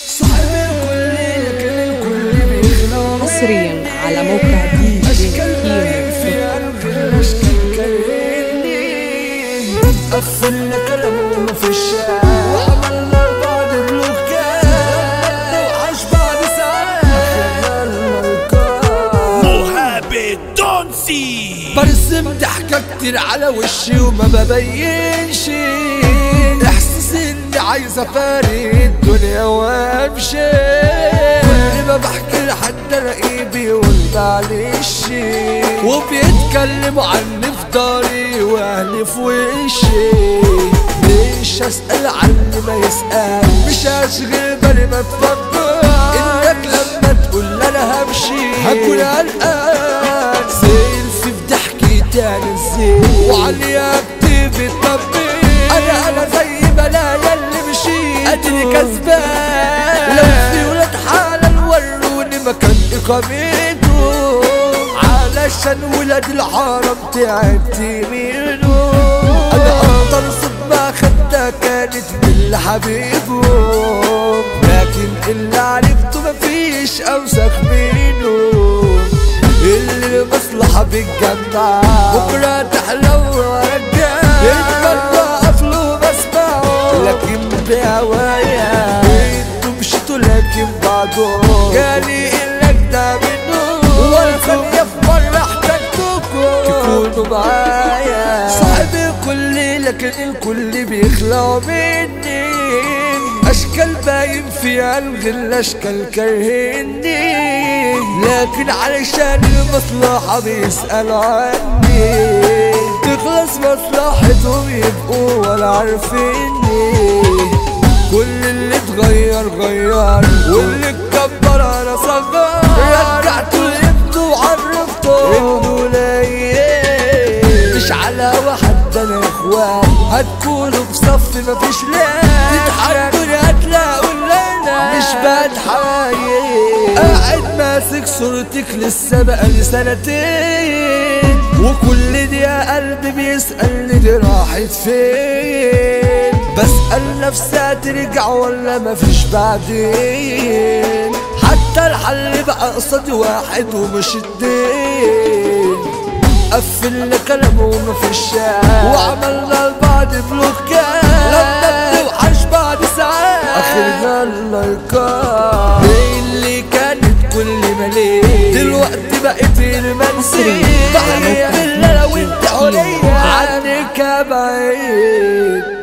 صاحب الكل لكن الكل بيخلق حصريا على موقع دي جي اشكال كيمو باين في قلبي الاشكال كرهني قفلنا كلامه في الشارع وعملنا لبعض بلوكات وعاش بعد ساعات اخرنا الملقاء مهاب دونسي برسم ضحكة كتير على وشي وما ببينش احساس اني عايز افارق الدنيا وامشي كل ما بحكي لحد الاقيه بيقول معلش وبيتكلموا عني في داري واهلي في وشي ليش اسال عني ما يسال مش هشغل بالي ما تفكر انك لما تقول لي انا همشي هكون قلقان زين في ضحكي تاني زين وعلي اكتب التطبيق انا انا زي ما لا يلي مشيت ادري كسبان لو في ولاد حلال وروني مكان اقامته علشان ولاد الحرم تعبت منه انا اكتر صدمة خدتها كانت من اللي حبيبهم لكن اللي عرفته مفيش اوسخ منه اللي المصلحة بتجمع بكرة تحلو ورجع يتبقى قفله بسمعه لكن بهوايا انتوا مشيتوا لكن بعضهم جالي اللجنة منه والثانية في مرة احتجتكم تكونوا معايا صاحب الكل لكن الكل بيخلعوا مني اشكال باين فيها الغل اشكال كرهني لكن علشان المصلحة بيسألوا عني تخلص مصلحتهم يبقوا ولا عارفيني كل اللي اتغير غير واللي اتكبر انا صغر رجعته لابنه وعرفته انه ليا مش على واحد ده انا اخوان هتكونوا في صف مفيش لا تتحدوني هتلاقوا اللي انا مش بتحايل قاعد ماسك صورتك لسه بقالي سنتين وكل دي يا قلبي بيسألني دي راحت فين بسأل نفسي هترجع ولا مفيش بعدين حتى الحل بقى قصادي واحد ومش اتنين قفلنا كلامه ومفيش شاي وعملنا لبعض بلوكات لما بنوحش بعد ساعات اخرنا اللايكات اللي كانت كل ما ليه دلوقتي بقيت المنسي بحلف بالله لو انت حرية عنك بعيد